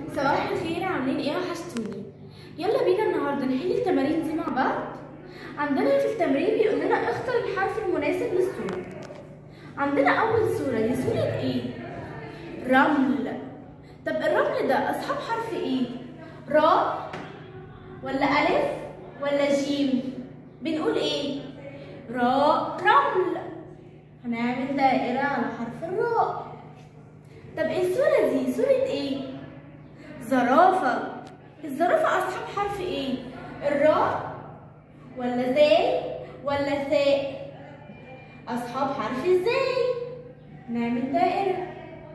صباح الخير عاملين ايه وحشتوني يلا بينا النهارده نحل التمارين دي مع بعض عندنا في التمرين بيقول لنا اختر الحرف المناسب للصورة عندنا اول صورة دي صورة ايه رمل طب الرمل ده اصحاب حرف ايه راء ولا الف ولا جيم بنقول ايه راء رمل هنعمل دائرة على حرف الراء طب الصورة دي صورة ايه زرافة الزرافة أصحاب حرف إيه؟ الراء ولا زاي ولا ثاء؟ أصحاب حرف الزاي نعمل دائرة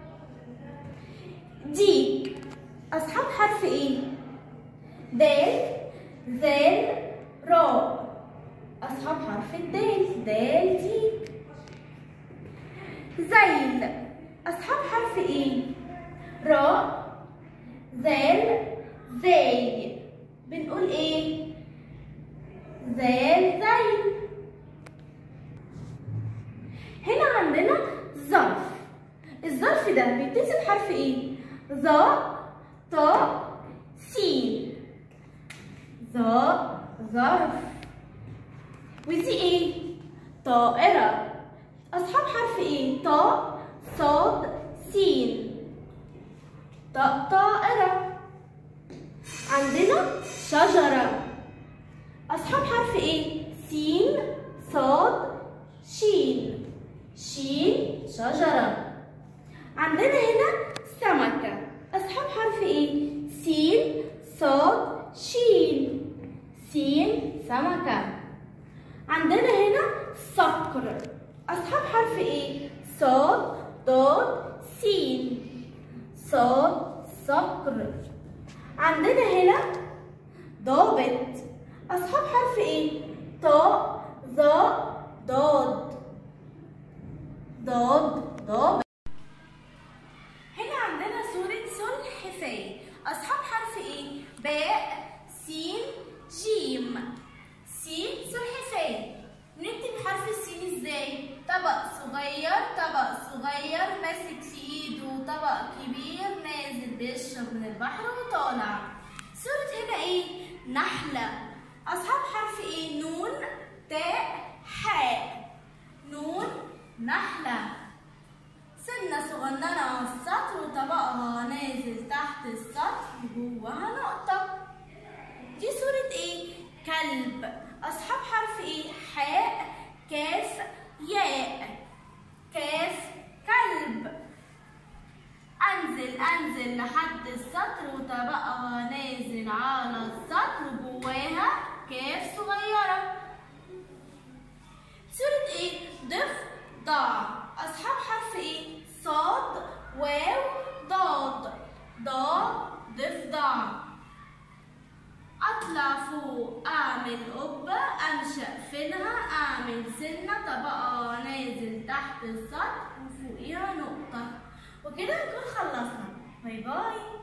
ديك أصحاب حرف إيه؟ دال زال راء أصحاب حرف الدال دال ديك زيل أصحاب حرف إيه؟ راء زال زاي بنقول ايه زال زين هنا عندنا ظرف الظرف ده بيبتدي بحرف ايه ظا طا سين ظا ظرف ودي ايه طائرة أصحاب حرف ايه طا صاد سين طا طائرة عندنا شجرة أصحاب حرف إيه؟ سين صاد شين شين شجرة عندنا هنا سمكة أصحاب حرف إيه؟ سين صاد شين سين سمكة عندنا هنا صقر أصحاب حرف إيه؟ صاد ضاد سين صاد صقر عندنا هنا ضابط أصحاب حرف إيه؟ طاء ظاء ضاد ضاد ضابط هنا عندنا صورة سلحفاة أصحاب حرف إيه؟ باء سين جيم سين سلحفاة نكتب حرف السين إزاي؟ طبق صغير طبق صغير ماسك في إيده طبق كبير نازل بيشرب من البحر وطالع صورة هنا إيه؟ نحلة أصحاب حرف إيه؟ نون تاء حاء نون نحلة سنة صغننة على السطر وطبقها نازل تحت السطر وجواها نقطة دي صورة إيه؟ كلب أصحاب حرف إيه؟ حاء كاف ياء كاف كلب انزل انزل لحد السطر وطبقها نازل على السطر جواها كاف صغيرة صورة ايه؟ ضف ضع اصحاب حرف ايه؟ صاد واو ضاد ضاد ضف ضع اطلع فوق اعمل قبة انشأ فينها اعمل سنة طبقة نازل تحت السطر وفوقيها نقطة وكده نكون خلصنا باي باي